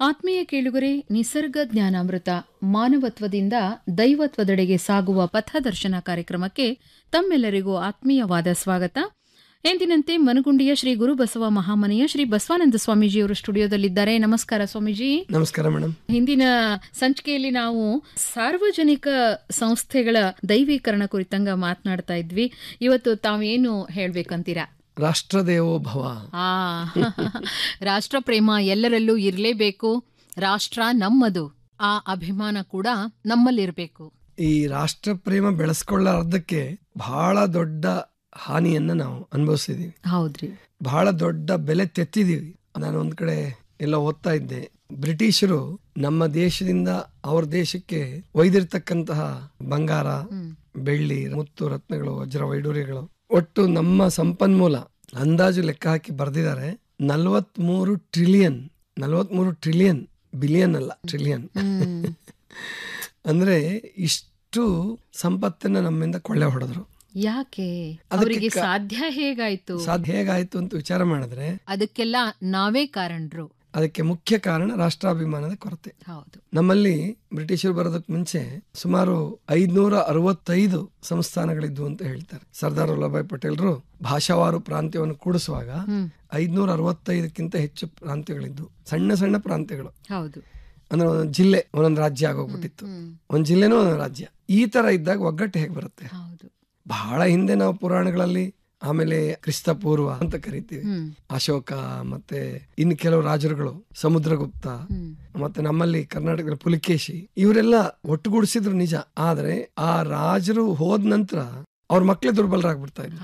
ಆತ್ಮೀಯ ಕೇಳುಗರೆ ನಿಸರ್ಗ ಜ್ಞಾನಾಮೃತ ಮಾನವತ್ವದಿಂದ ದೈವತ್ವದೆಡೆಗೆ ಸಾಗುವ ಪಥದರ್ಶನ ಕಾರ್ಯಕ್ರಮಕ್ಕೆ ತಮ್ಮೆಲ್ಲರಿಗೂ ಆತ್ಮೀಯವಾದ ಸ್ವಾಗತ ಎಂದಿನಂತೆ ಮನಗುಂಡಿಯ ಶ್ರೀ ಗುರು ಬಸವ ಮಹಾಮನೆಯ ಶ್ರೀ ಬಸವಾನಂದ ಸ್ವಾಮೀಜಿಯವರು ಸ್ಟುಡಿಯೋದಲ್ಲಿದ್ದಾರೆ ನಮಸ್ಕಾರ ಸ್ವಾಮೀಜಿ ನಮಸ್ಕಾರ ಮೇಡಮ್ ಹಿಂದಿನ ಸಂಚಿಕೆಯಲ್ಲಿ ನಾವು ಸಾರ್ವಜನಿಕ ಸಂಸ್ಥೆಗಳ ದೈವೀಕರಣ ಕುರಿತಂಗ ಮಾತನಾಡ್ತಾ ಇದ್ವಿ ಇವತ್ತು ತಾವೇನು ಹೇಳ್ಬೇಕಂತೀರಾ ರಾಷ್ಟ್ರದೇವೋ ಭವ ಆ ರಾಷ್ಟ್ರ ಪ್ರೇಮ ಎಲ್ಲರಲ್ಲೂ ಇರಲೇಬೇಕು ರಾಷ್ಟ್ರ ನಮ್ಮದು ಆ ಅಭಿಮಾನ ಕೂಡ ನಮ್ಮಲ್ಲಿರಬೇಕು ಈ ರಾಷ್ಟ್ರ ಪ್ರೇಮ ಬೆಳೆಸ್ಕೊಳ್ಳಾರ್ದಕ್ಕೆ ಬಹಳ ದೊಡ್ಡ ಹಾನಿಯನ್ನ ನಾವು ಅನುಭವಿಸಿದೀವಿ ಹೌದ್ರಿ ಬಹಳ ದೊಡ್ಡ ಬೆಲೆ ತೆತ್ತಿದೀವಿ ನಾನು ಒಂದ್ ಕಡೆ ಎಲ್ಲ ಓದ್ತಾ ಇದ್ದೆ ಬ್ರಿಟಿಷರು ನಮ್ಮ ದೇಶದಿಂದ ಅವ್ರ ದೇಶಕ್ಕೆ ಒಯ್ದಿರ್ತಕ್ಕಂತಹ ಬಂಗಾರ ಬೆಳ್ಳಿ ಮುತ್ತು ರತ್ನಗಳು ವಜ್ರ ವೈಡೂರ್ಯಗಳು ಒಟ್ಟು ನಮ್ಮ ಸಂಪನ್ಮೂಲ ಅಂದಾಜು ಲೆಕ್ಕ ಹಾಕಿ ಬರೆದಿದ್ದಾರೆ ನಲವತ್ಮೂರು ಟ್ರಿಲಿಯನ್ ನಲವತ್ಮೂರು ಟ್ರಿಲಿಯನ್ ಬಿಲಿಯನ್ ಅಲ್ಲ ಟ್ರಿಲಿಯನ್ ಅಂದ್ರೆ ಇಷ್ಟು ಸಂಪತ್ತನ್ನ ನಮ್ಮಿಂದ ಕೊಳ್ಳೆ ಹೊಡೆದ್ರು ಯಾಕೆ ಅವರಿಗೆ ಸಾಧ್ಯ ಹೇಗಾಯ್ತು ಸಾಧ್ಯ ಹೇಗಾಯ್ತು ಅಂತ ವಿಚಾರ ಮಾಡಿದ್ರೆ ಅದಕ್ಕೆಲ್ಲ ನಾವೇ ಕಾರಣರು ಅದಕ್ಕೆ ಮುಖ್ಯ ಕಾರಣ ರಾಷ್ಟ್ರಾಭಿಮಾನದ ಕೊರತೆ ಹೌದು ನಮ್ಮಲ್ಲಿ ಬ್ರಿಟಿಷರು ಬರೋದಕ್ಕೆ ಮುಂಚೆ ಸುಮಾರು ಐದ್ನೂರ ಅರವತ್ತೈದು ಸಂಸ್ಥಾನಗಳಿದ್ವು ಅಂತ ಹೇಳ್ತಾರೆ ಸರ್ದಾರ್ ವಲ್ಲಭಾಯ್ ಪಟೇಲ್ರು ಭಾಷಾವಾರು ಪ್ರಾಂತ್ಯವನ್ನು ಕೂಡಿಸುವಾಗ ಹ್ಮ್ ಐದ್ನೂರ ಅರವತ್ತೈದಕ್ಕಿಂತ ಹೆಚ್ಚು ಪ್ರಾಂತ್ಯಗಳಿದ್ವು ಸಣ್ಣ ಸಣ್ಣ ಪ್ರಾಂತ್ಯಗಳು ಹೌದು ಅಂದ್ರೆ ಒಂದೊಂದು ಜಿಲ್ಲೆ ಒಂದೊಂದು ರಾಜ್ಯ ಆಗೋಗ್ಬಿಟ್ಟಿತ್ತು ಹ್ಮ್ ಒಂದ್ ಜಿಲ್ಲೆನೂ ಒಂದೊಂದು ರಾಜ್ಯ ಈ ತರ ಇದ್ದಾಗ ಒಗ್ಗಟ್ಟು ಹೇಗೆ ಬರುತ್ತೆ ಹೌದು ಬಹಳ ಹಿಂದೆ ನಾವು ಪುರಾಣಗಳಲ್ಲಿ ಆಮೇಲೆ ಕ್ರಿಸ್ತ ಪೂರ್ವ ಅಂತ ಕರಿತೀವಿ ಹ್ಮ್ ಅಶೋಕ ಮತ್ತೆ ಇನ್ನು ಕೆಲವು ರಾಜರುಗಳು ಸಮುದ್ರಗುಪ್ತ ಹ್ಮ್ ಮತ್ತೆ ನಮ್ಮಲ್ಲಿ ಕರ್ನಾಟಕದ ಪುಲಿಕೇಶಿ ಇವರೆಲ್ಲ ಒಟ್ಟುಗೂಡಿಸಿದ್ರು ನಿಜ ಆದ್ರೆ ಆ ರಾಜರು ಹೋದ ನಂತರ ಅವ್ರ ಮಕ್ಕಳೇ ದುರ್ಬಲರಾಗ್ಬಿಡ್ತಾ ಇದ್ರು